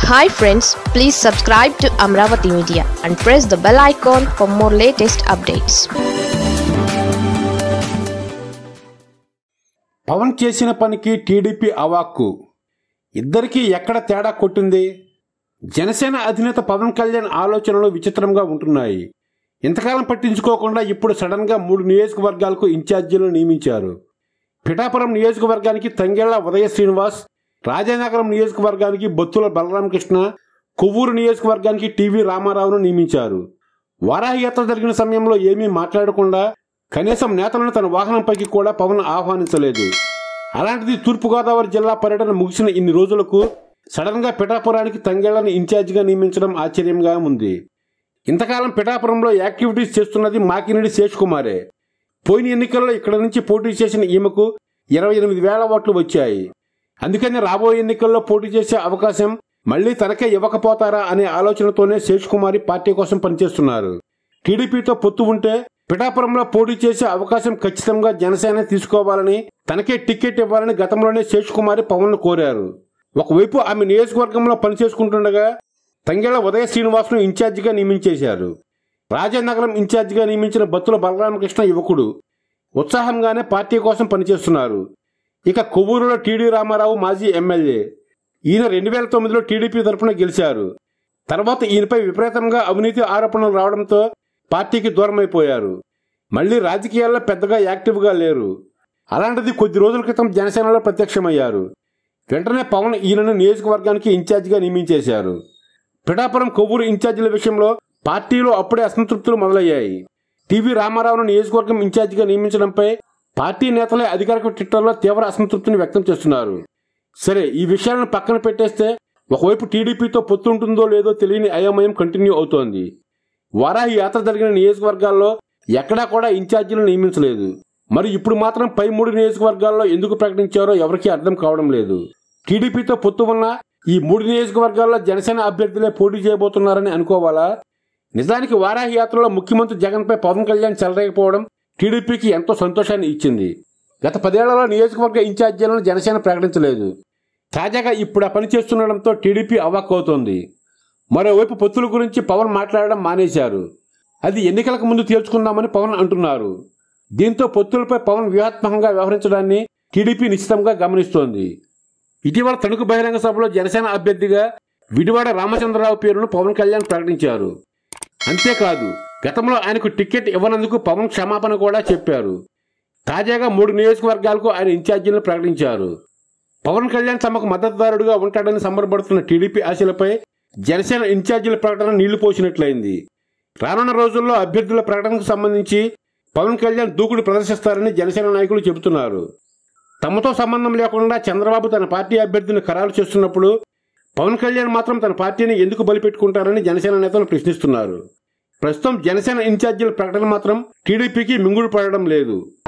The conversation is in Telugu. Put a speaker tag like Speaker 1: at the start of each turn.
Speaker 1: hi friends please subscribe to Amaravati media and press the bell icon for more latest updates
Speaker 2: Pawan చేసిన పనికి టీడీపీ అవాక్కు ఇద్దరికీ ఎక్కడ తేడా కొట్టింది జనసేన అధినేత పవన్ కళ్యాణ్ ఆలోచనలు విచిత్రంగా ఉంటున్నాయి ఇంతకాలం పట్టించుకోకుండా ఇప్పుడు సడన్గా మూడు నియోజకవర్గాలకు ఇన్ఛార్జీలను నియమించారు పిఠాపురం నియోజకవర్గానికి తంగెళ్ల ఉదయ శ్రీనివాస్ రాజానగరం నియోజకవర్గానికి బొత్తుల బలరామకృష్ణ కొవ్వూరు నియోజకవర్గానికి టీవీ రామారావును నియమించారు వారాహి యాత్ర జరిగిన సమయంలో ఏమీ మాట్లాడకుండా కనీసం నేతలను తన వాహనంపైకి కూడా పవన్ ఆహ్వానించలేదు అలాంటిది తూర్పుగోదావరి జిల్లా పర్యటన ముగిసిన ఇన్ని రోజులకు సడన్ గా పిఠాపురానికి తంగేళ్లను ఇన్ఛార్జిగా నియమించడం ఆశ్చర్యంగా ఉంది ఇంతకాలం పిఠాపురంలో యాక్టివిటీస్ చేస్తున్నది మాకినిడి శేష్ కుమారే పోయిన ఎన్నికల్లో ఇక్కడ నుంచి పోటీ చేసిన ఈమెకు ఇరవై ఎనిమిది వేల ఓట్లు వచ్చాయి అందుకని రాబోయే ఎన్నికల్లో పోటీ చేసే అవకాశం మళ్లీ తనకే ఇవ్వకపోతారా అనే ఆలోచనతోనే శేష్ కుమారి పార్టీ కోసం పనిచేస్తున్నారు టీడీపీతో పొత్తు ఉంటే పిఠాపురంలో పోటీ చేసే అవకాశం ఖచ్చితంగా జనసేన తీసుకోవాలని తనకే టికెట్ ఇవ్వాలని గతంలోనే శేష్ కుమారి పవన్ కోరారు ఒకవైపు ఆమె నియోజకవర్గంలో పనిచేసుకుంటుండగా తంగెళ్ల ఉదయ శ్రీనివాస్ను ఇన్ఛార్జిగా నియమించేశారు రాజానగరం ఇన్ఛార్జిగా నియమించిన బత్తుల బలరామకృష్ణ యువకుడు ఉత్సాహంగానే పార్టీ కోసం పనిచేస్తున్నారు ఇక కొవ్వూరులో టీడీ రామారావు మాజీ ఎమ్మెల్యే ఈయన రెండు వేల తొమ్మిదిలో టీడీపీ తరఫున గెలిచారు తర్వాత ఈయనపై విపరీతంగా అవినీతి ఆరోపణలు రావడంతో పార్టీకి దూరమైపోయారు మళ్లీ రాజకీయాల్లో పెద్దగా యాక్టివ్గా లేరు అలాంటిది కొద్ది రోజుల క్రితం జనసేనలో ప్రత్యక్షమయ్యారు వెంటనే పవన్ ఈయనను నియోజకవర్గానికి ఇన్ఛార్జిగా నియమించేశారు పిఠాపురం కొవ్వూరు ఇన్ఛార్జీల విషయంలో పార్టీలో అప్పుడే అసంతృప్తులు మొదలయ్యాయి టీవీ రామారావును నియోజకవర్గం ఇన్ఛార్జిగా నియమించడంపై పార్టీ నేతలే అధికారిక ట్విట్టర్లో తీవ్ర అసంతృప్తిని వ్యక్తం చేస్తున్నారు సరే ఈ విషయాలను పక్కన పెట్టేస్తే ఒకవైపు టీడీపీతో పొత్తు ఉంటుందో లేదో తెలియని అయోమయం కంటిన్యూ అవుతోంది వారాహి యాత్ర జరిగిన నియోజకవర్గాల్లో ఎక్కడా కూడా ఇన్ఛార్జీలను నియమించలేదు మరి ఇప్పుడు మాత్రం పై మూడు నియోజకవర్గాల్లో ఎందుకు ప్రకటించారో ఎవరికీ అర్థం కావడం లేదు టీడీపీతో పొత్తు ఉన్న ఈ మూడు నియోజకవర్గాల్లో జనసేన అభ్యర్థులే పోటీ చేయబోతున్నారని అనుకోవాలా నిజానికి వారాహి యాత్రలో ముఖ్యమంత్రి జగన్పై పవన్ కళ్యాణ్ చెలరేకపోవడం టీడీపీకి ఎంతో సంతోషాన్ని ఇచ్చింది గత పదేళ్లలో నియోజకవర్గ ఇన్ఛార్జీలను జనసేన ప్రకటించలేదు తాజాగా ఇప్పుడు ఆ పని చేస్తుండడంతో టీడీపీ అవాక్కవుతోంది మరోవైపు పొత్తుల గురించి పవన్ మాట్లాడడం మానేశారు అది ఎన్నికలకు ముందు తేల్చుకుందామని పవన్ అంటున్నారు దీంతో పొత్తులపై పవన్ వ్యూహాత్మకంగా వ్యవహరించడాన్ని టీడీపీ నిశ్చితంగా గమనిస్తోంది ఇటీవల తణుకు బహిరంగ సభలో జనసేన అభ్యర్థిగా విడివాడ రామచంద్రరావు పేరును పవన్ కళ్యాణ్ ప్రకటించారు అంతేకాదు గతంలో ఆయనకు టికెట్ ఇవ్వనందుకు పవన్ క్షమాపణ కూడా చెప్పారు తాజాగా మూడు నియోజకవర్గాలకు ఆయన ఇన్ఛార్జీలను ప్రకటించారు పవన్ కళ్యాణ్ తమకు మద్దతుదారుడుగా ఉంటాడని సంబరపడుతున్న టీడీపీ ఆశలపై జనసేన ఇన్ఛార్జీల ప్రకటన నీళ్లు పోసినట్లయింది రానున్న రోజుల్లో అభ్యర్థుల ప్రకటనకు సంబంధించి పవన్ కళ్యాణ్ దూకుడు ప్రదర్శిస్తారని జనసేన నాయకులు చెబుతున్నారు తమతో సంబంధం లేకుండా చంద్రబాబు తన పార్టీ అభ్యర్థిని ఖరారు చేస్తున్నప్పుడు పవన్ కళ్యాణ్ మాత్రం తన పార్టీని ఎందుకు బలిపెట్టుకుంటారని జనసేన నేతలు ప్రశ్నిస్తున్నారు ప్రస్తుతం జనసేన ఇన్ఛార్జీల ప్రకటన మాత్రం టీడీపీకి మింగుడు పడడం లేదు